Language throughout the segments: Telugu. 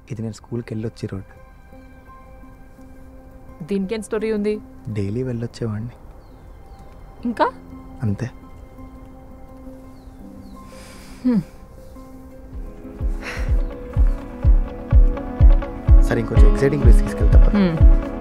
ఇది నేను స్కూల్కి వెళ్ళొచ్చి రోడ్ దీనికేం స్టోరీ ఉంది డైలీ వెళ్ళొచ్చేవాడిని ఇంకా అంతే సరే ఇంకొంచెం ఎక్సైటింగ్ ప్లేస్ తీసుకెళ్తా పద. హ్మ్.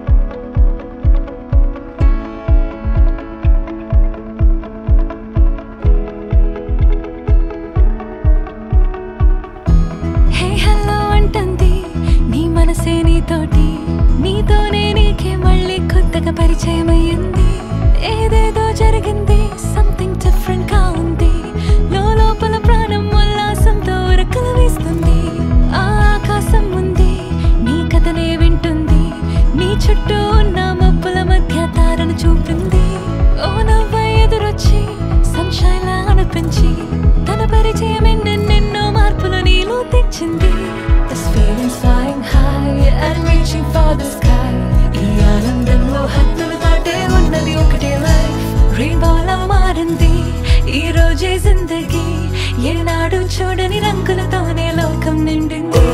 హే హలో అంటుంది నీ మనసే నీతోటి నీతోనే నీకే మళ్ళీ కొత్తగా పరిచయం అయ్యింది ఏదేదో జరిగింది సంథింగ్ డిఫరెంట్ గా ఉంది లోపల ప్రాణం ఉల్లాసంతో ఉరకలు వేస్తుంది ఆ ఆకాశం ఉంది నీ కథనే వింటుంది నీ చుట్టూ ఉన్న మబ్బుల మధ్య తారను చూపింది ఓ నవ్వ ఎదురొచ్చి సన్షైన్ లా అనిపించి తన పరిచయం ఎన్నెన్నెన్నో మార్పులు నీలో తెచ్చింది This feeling's flying high and reaching for the sky ఈ ఆనందంలో హద్దులు దాటే ఉన్నది ఒకటే లైఫ్ రెయిన్బోలా మారింది ఈ రోజే జిందగీ ఏనాడు చూడని రంగులతోనే లోకం నిండింది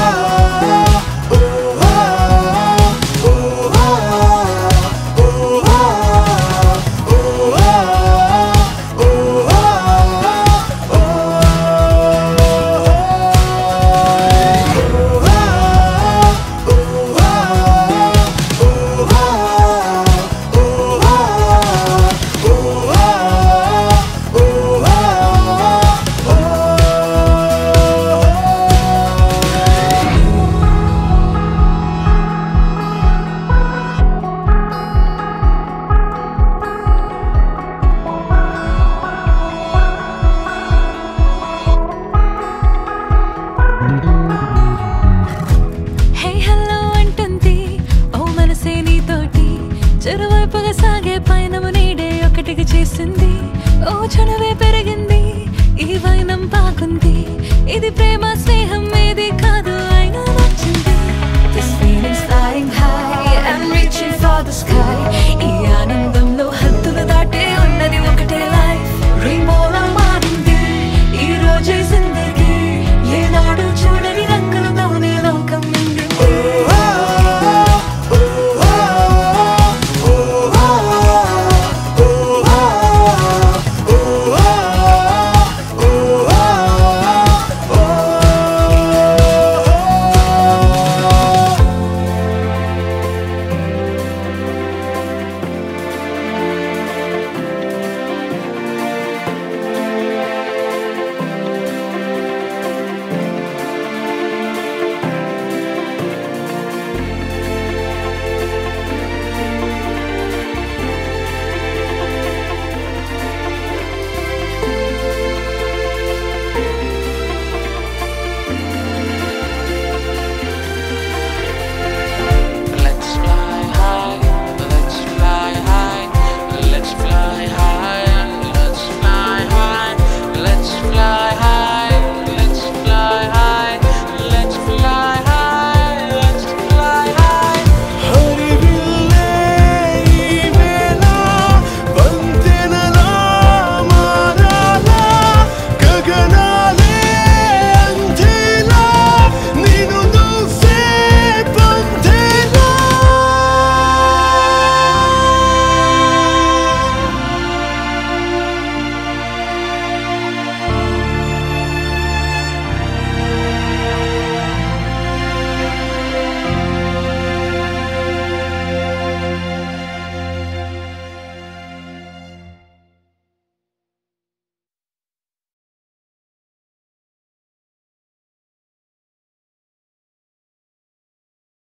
హే హలో అంటుంది ఓ మనసే నీతోటి చెరువైపుగా సాగే పయనము నీడే ఒకటిగా చేసింది ఓ చనువే పెరిగింది ఈ వైనం బాగుంది ఇది ప్రేమ స్నేహం ఏది కాదు అయినా నచ్చింది This feeling's flying high and reaching for the sky ఈ ఆనందంలో హద్దులు దాటే ఉన్నది ఒకటే లైఫ్ రెయిన్బోలా మారింది ఈ రోజే